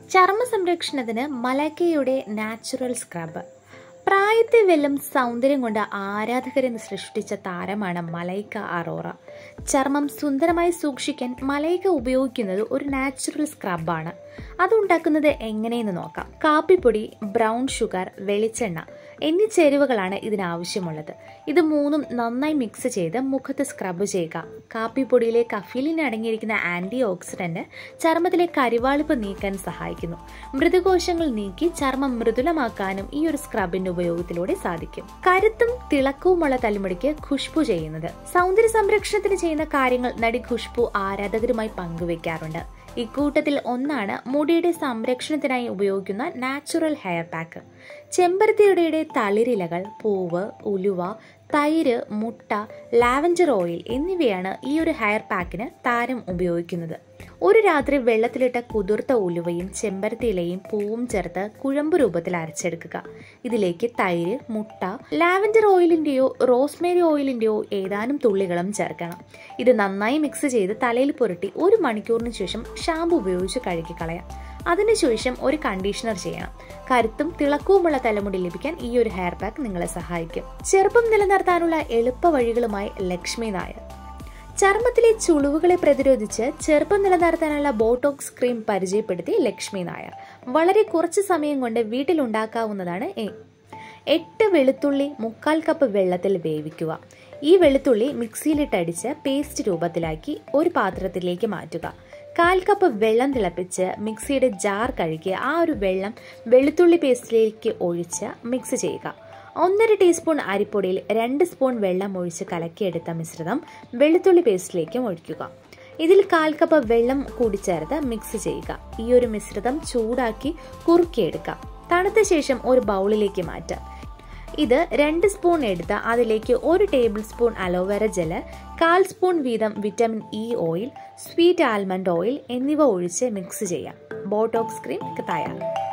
ചർമ്മ സംരക്ഷണത്തിന് മലക്കയുടെ natural scrub പ്രായത്തെ വെല്ലും സൗന്ദര്യം കൊണ്ട് ആരാധകരെ സൃഷ്ടിച്ച താരമാണ് മലൈക്ക അറോറ ചർമ്മം സുന്ദരമായി സൂക്ഷിക്കാൻ മലൈക്ക ഉപയോഗിക്കുന്നത് ഒരു നാച്ചുറൽ സ്ക്രബാണ് അതുണ്ടാക്കുന്നത് എങ്ങനെയെന്ന് നോക്കാം കാപ്പിപ്പൊടി ബ്രൗൺ ഷുഗർ വെളിച്ചെണ്ണ എന്നീ ചേരുവകളാണ് ഇതിനാവശ്യമുള്ളത് ഇത് മൂന്നും നന്നായി മിക്സ് ചെയ്ത് മുഖത്ത് സ്ക്രബ് ചെയ്യുക കാപ്പിപ്പൊടിയിലെ കഫീലിന് അടങ്ങിയിരിക്കുന്ന ആന്റി ഓക്സിഡന്റ് ചർമ്മത്തിലെ കരിവാളിപ്പ് നീക്കാൻ സഹായിക്കുന്നു മൃദുകോശങ്ങൾ നീക്കി ചർമ്മം മൃദുലമാക്കാനും ഈ ഒരു സ്ക്രബിന്റെ ഉപയോഗത്തിലൂടെ സാധിക്കും കരുത്തും തിളക്കവുമുള്ള തലമുടിക്ക് ഖുഷ്ബു ചെയ്യുന്നത് സൗന്ദര്യ സംരക്ഷണത്തിന് ചെയ്യുന്ന കാര്യങ്ങൾ നടി ഖുഷ്ബു ആരാധകരുമായി പങ്കുവെക്കാറുണ്ട് ഇക്കൂട്ടത്തിൽ ഒന്നാണ് മുടിയുടെ സംരക്ഷണത്തിനായി ഉപയോഗിക്കുന്ന നാച്ചുറൽ ഹെയർ പാക്ക് ചെമ്പരത്തിയുടെ തളിരിലകൾ പൂവ് ഉലുവ തൈര് മുട്ട ലാവൻഡർ ഓയിൽ എന്നിവയാണ് ഈ ഒരു ഹെയർ പാക്കിന് താരം ഉപയോഗിക്കുന്നത് ഒരു രാത്രി വെള്ളത്തിലിട്ട കുതിർത്ത ഉലുവയും ചെമ്പരത്തിയിലയും പൂവും ചേർത്ത് കുഴമ്പ് രൂപത്തിൽ അരച്ചെടുക്കുക ഇതിലേക്ക് തൈര് മുട്ട ലാവൻഡർ ഓയിലിന്റെയോ റോസ്മേരി ഓയിലിന്റെയോ ഏതാനും തുള്ളികളും ചേർക്കണം ഇത് നന്നായി മിക്സ് ചെയ്ത് തലയിൽ പുരട്ടി ഒരു മണിക്കൂറിന് ശേഷം ഷാമ്പു ഉപയോഗിച്ച് കഴുകിക്കളയാം അതിനുശേഷം ഒരു കണ്ടീഷണർ ചെയ്യണം കരുത്തും തിളക്കവുമുള്ള തലമുടി ലഭിക്കാൻ ഈ ഒരു ഹെയർ പാക്ക് നിങ്ങളെ സഹായിക്കും ചെറുപ്പം നിലനിർത്താനുള്ള എളുപ്പ വഴികളുമായി ലക്ഷ്മി നായർ ചർമ്മത്തിലെ ചുളിവുകളെ പ്രതിരോധിച്ച് ചെറുപ്പം നിലനിർത്താനുള്ള ബോട്ടോക്സ് ക്രീം പരിചയപ്പെടുത്തി ലക്ഷ്മി നായർ വളരെ കുറച്ച് സമയം കൊണ്ട് വീട്ടിലുണ്ടാക്കാവുന്നതാണ് എ എട്ട് വെളുത്തുള്ളി മുക്കാൽ കപ്പ് വെള്ളത്തിൽ വേവിക്കുക ഈ വെളുത്തുള്ളി മിക്സിയിലിട്ടടിച്ച് പേസ്റ്റ് രൂപത്തിലാക്കി ഒരു പാത്രത്തിലേക്ക് മാറ്റുക കാൽ കപ്പ് വെള്ളം തിളപ്പിച്ച് മിക്സിയുടെ ജാർ കഴുകി ആ ഒരു വെള്ളം വെളുത്തുള്ളി പേസ്റ്റിലേക്ക് ഒഴിച്ച് മിക്സ് ചെയ്യുക ഒന്നര ടീസ്പൂൺ അരിപ്പൊടിയിൽ രണ്ട് സ്പൂൺ വെള്ളം ഒഴിച്ച് കലക്കിയെടുത്ത മിശ്രിതം വെളുത്തുള്ളി പേസ്റ്റിലേക്കും ഒഴിക്കുക ഇതിൽ കാൽ കപ്പ് വെള്ളം കൂടി ചേർത്ത് മിക്സ് ചെയ്യുക ഈ ഒരു മിശ്രിതം ചൂടാക്കി കുറുക്കിയെടുക്കാം തണുത്ത ശേഷം ഒരു ബൗളിലേക്ക് മാറ്റാം ഇത് രണ്ട് സ്പൂൺ എടുത്ത് അതിലേക്ക് ഒരു ടേബിൾ സ്പൂൺ അലോവേര ജെല് കാൽ സ്പൂൺ വീതം vitamin E oil sweet almond oil എന്നിവ ഒഴിച്ച് മിക്സ് ചെയ്യാം ബോട്ടോക്സ് ക്രീം തയ്യാർ